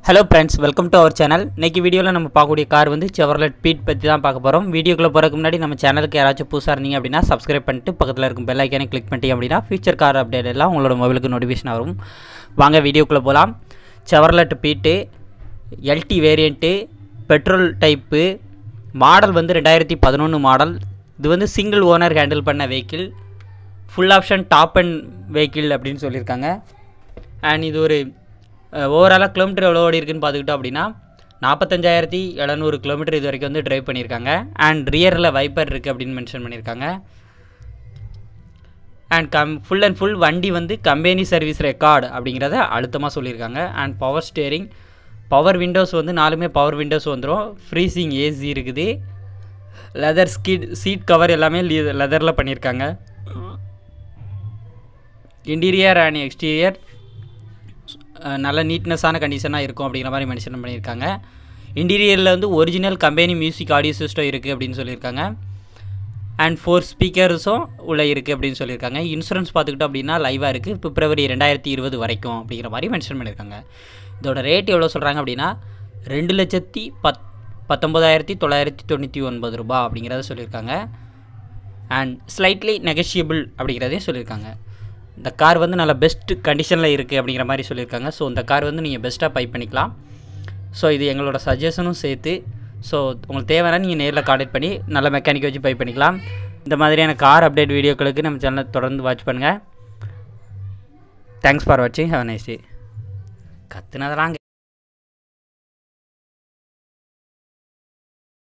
hello friends welcome to our channel இன்னைக்கு வீடியோவில் நம்ம பார்க்கக்கூடிய கார் வந்து செவர்லெட் பீட் பற்றி தான் பார்க்க போகிறோம் வீடியோக்குள்ளே போகிறதுக்கு முன்னாடி நம்ம சேனலுக்கு யாராச்சும் புதுசாக இருந்தீங்க அப்படின்னா சப்ஸ்கிரைப் பண்ணிட்டு பக்கத்தில் இருக்கும் பெல் ஐக்கானே கிளிக் பண்ணிட்டீங்க அப்படின்னா ஃபியூச்சர் கார் அப்டேட் எல்லாம் உங்களோட மொபைலுக்கு நோட்டிஃபிகேஷன் வரும் வாங்க வீடியோக்குள்ளே போகலாம் Chevrolet Beat LT variant petrol type model வந்து ரெண்டாயிரத்தி பதினொன்று மாடல் இது வந்து சிங்கிள் ஓனர் ஹேண்டில் பண்ண vehicle full option top end vehicle அப்படின்னு சொல்லியிருக்காங்க அண்ட் இது ஒரு ஓவராலாக கிலோமீட்டர் எவ்வளோ ஓடி இருக்குன்னு பார்த்துக்கிட்டோம் அப்படின்னா நாற்பத்தஞ்சாயிரத்தி எழுநூறு கிலோமீட்டர் இது வரைக்கும் வந்து ட்ரைவ் பண்ணியிருக்காங்க அண்ட் ரியரில் வைப்பர் இருக்குது அப்படின்னு மென்ஷன் பண்ணியிருக்காங்க and come full and full வண்டி வந்து கம்பெனி சர்வீஸ் ரெக்கார்டு அப்படிங்கிறத அழுத்தமாக சொல்லியிருக்காங்க and power steering power windows வந்து நாலுமே பவர் விண்டோஸ் வந்துடும் ஃப்ரீசிங் ஏசி இருக்குது லெதர் ஸ்கீட் சீட் கவர் எல்லாமே லெதரில் பண்ணியிருக்காங்க இன்டீரியர் அண்ட் எக்ஸ்டீரியர் நல்ல நீட்னஸான கண்டிஷனாக இருக்கும் அப்படிங்கிற மாதிரி மென்ஷன் பண்ணியிருக்காங்க இன்டீரியரில் வந்து original company music audio system இருக்குது அப்படின்னு சொல்லியிருக்காங்க அண்ட் ஃபோர் ஸ்பீக்கர்ஸும் உள்ளே இருக்குது அப்படின்னு சொல்லியிருக்காங்க இன்சூரன்ஸ் பார்த்துக்கிட்டோம் அப்படின்னா லைவாக இருக்குது பிப்ரவரி ரெண்டாயிரத்தி இருபது வரைக்கும் அப்படிங்கிற மாதிரி மென்ஷன் பண்ணியிருக்காங்க இதோட ரேட் எவ்வளோ சொல்கிறாங்க அப்படின்னா ரெண்டு லட்சத்தி பத் பத்தொம்பதாயிரத்தி தொள்ளாயிரத்தி தொண்ணூற்றி ஒன்பது ரூபா அப்படிங்கிறத சொல்லியிருக்காங்க அண்ட் ஸ்லைட்லி நெகஷியபிள் அப்படிங்கிறதையும் சொல்லியிருக்காங்க இந்த கார் வந்து நல்ல பெஸ்ட் கண்டிஷனில் இருக்குது அப்படிங்கிற மாதிரி சொல்லியிருக்காங்க ஸோ இந்த கார் வந்து நீங்கள் பெஸ்ட்டாக பை பண்ணிக்கலாம் ஸோ இது எங்களோட சஜஷனும் சேர்த்து ஸோ உங்களுக்கு தேவைன்னா நீங்கள் நேரில் கான்டெக்ட் பண்ணி நல்ல மெக்கானிக் வச்சு பை பண்ணிக்கலாம் இந்த மாதிரியான கார் அப்டேட் வீடியோக்களுக்கு நம்ம சேனலை தொடர்ந்து வாட்ச் பண்ணுங்கள் தேங்க்ஸ் ஃபார் வாட்சிங் ஹவ் நைஸ் டே கத்துனதெல்லாம்